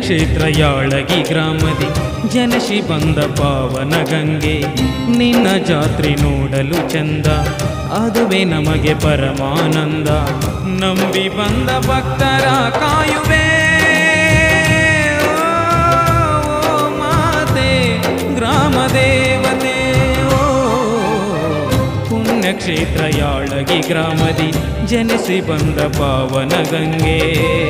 ಪುಣ್ಯಕ್ಷೇತ್ರ ಯಾಳಗಿ ಗ್ರಾಮದಿ ಜನಶಿ ಬಂದ ಪಾವನ ಗಂಗೆ ನಿನ್ನ ಜಾತ್ರೆ ನೋಡಲು ಚಂದ ಅದುವೇ ನಮಗೆ ಪರಮಾನಂದ ನಂಬಿ ಬಂದ ಭಕ್ತರ ಕಾಯುವೆ ಓ ಮಾತೆ ಗ್ರಾಮ ದೇವತೆ ಓ ಪುಣ್ಯಕ್ಷೇತ್ರ ಯಾಳಗಿ ಗ್ರಾಮದಿ ಜನಿಸಿ ಬಂದ ಪಾವನ ಗಂಗೆ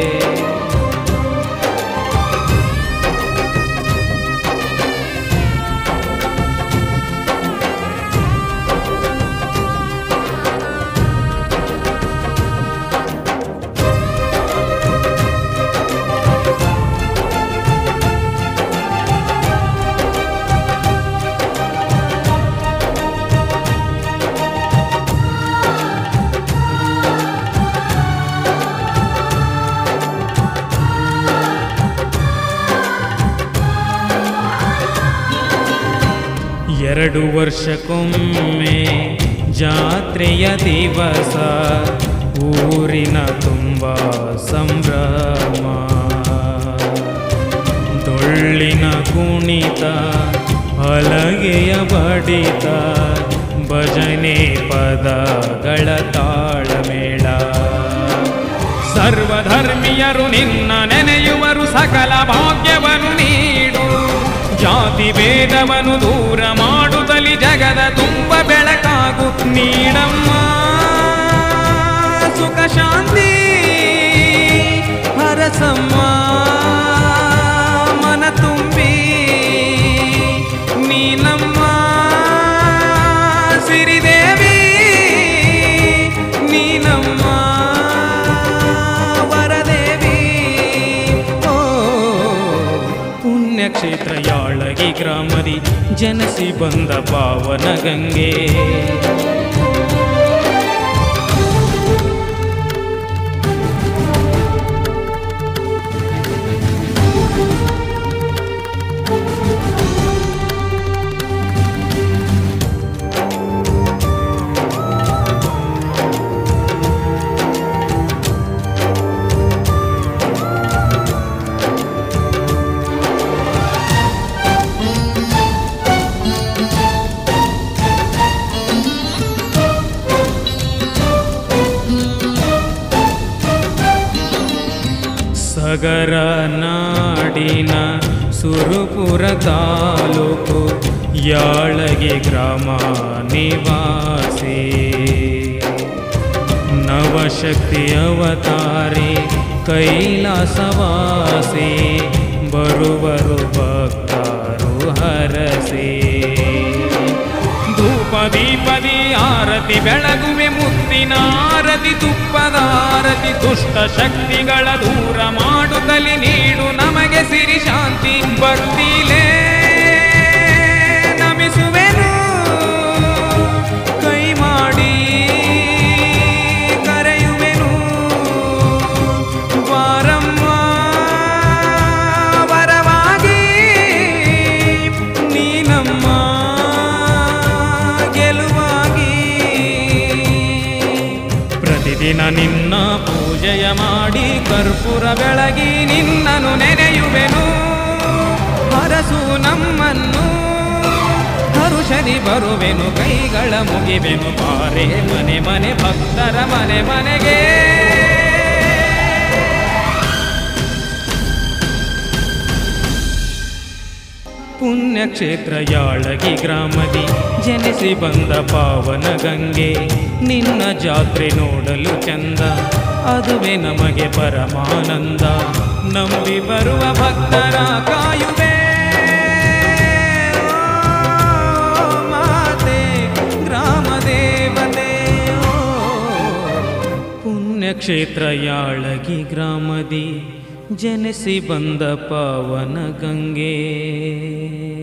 ಎರಡು ವರ್ಷಕ್ಕೊಮ್ಮೆ ಜಾತ್ರೆಯ ದಿವಸ ಊರಿನ ತುಂಬ ಸಂಭ್ರಮ ಡೊಳ್ಳಿನ ಕುಣಿತ ಹಲಗೆಯ ಬಡಿತ ಭಜನೆ ಪದಗಳ ತಾಳಮೇಳ ಸರ್ವಧರ್ಮೀಯರು ನಿನ್ನ ನೆನೆಯುವರು ಸಕಲ ಭಾಗ್ಯವನ್ನು ನೀಡು ಜಾತಿ ಭೇದವನ್ನು ದೂರ ಮಾಡುತ್ತಲಿ ಜಗದ ತುಂಬ ಬೆಳಕಾಗು ನೀಡಮ್ಮ ಸುಖ ಶಾಂತಿ ಹರಸಮ್ಮ ಮನ ತುಂಬಿ ನೀನಮ್ಮ ಸಿರಿದೇವಿ ನೀನಮ್ಮ ವರದೇವಿ ಓ ಪುಣ್ಯಕ್ಷೇತ್ರ ಯಾಳಗಿ ಗ್ರಾಮದಿ ಜನಸಿ ಬಂದ ಪಾವನ ಗಂಗೆ ಸಗರ ನಾಡಿನ ಸುರುಪುರ ತಾಲೂಕು ಯಾಳಗೆ ಗ್ರಾಮ ನಿವಾಸಿ ನವಶಕ್ತಿ ಅವತಾರಿ ಕೈಲಾಸವಾಸಿ ಬರುವರು ಭಕ್ತರು ಹರಸಿ ಧೂಪ ದೀಪದಿ ಆರತಿ ಬೆಳಗುವೆ ಮುತ್ತಿನ ಆರತಿ ತುಪ್ಪದ ಆರತಿ ದುಷ್ಟ ಶಕ್ತಿಗಳ ದೂರ ಮಾಡುತ್ತಲಿ ನೀಡು ನಮಗೆ ಸಿರಿ ಶಾಂತಿ ಭಕ್ತಿಲೇ ನಮಿಸುವೆನು ಕೈ ಮಾಡಿ ಕರೆಯುವೆನು ವಾರಮ್ಮ ವರವಾಗಿ ನೀನಮ್ಮ ಗೆಲುವಾಗಿ ಪ್ರತಿದಿನ ನಿನ್ನ ಪೂಜೆಯ ಮಾಡಿ ಕರ್ಪೂರ ಬೆಳಗಿ ನಿನ್ನನು ನೆನೆಯುವೆನು ಹರಸು ನಮ್ಮನ್ನು ಹರುಷದಿ ಬರುವೆನು ಕೈಗಳ ಮುಗಿವೆನು ಬಾರೆ ಮನೆ ಮನೆ ಭಕ್ತರ ಮನೆ ಮನೆಗೆ ಪುಣ್ಯಕ್ಷೇತ್ರ ಯಾಳಗಿ ಗ್ರಾಮದಿ ಜನಿಸಿ ಬಂದ ಪಾವನ ಗಂಗೆ ನಿನ್ನ ಜಾತ್ರೆ ನೋಡಲು ಚಂದ ಅದುವೇ ನಮಗೆ ಪರಮಾನಂದ ನಂಬಿ ಬರುವ ಭಕ್ತರ ಕಾಯುವೆ ಓ ಮಾತೆ ಗ್ರಾಮ ದೇವತೆ ಓ ಪುಣ್ಯಕ್ಷೇತ್ರ ಯಾಳಗಿ ಗ್ರಾಮದಿ ಜನಿಸಿ ಬಂದ ಪಾವನ ಗಂಗೆ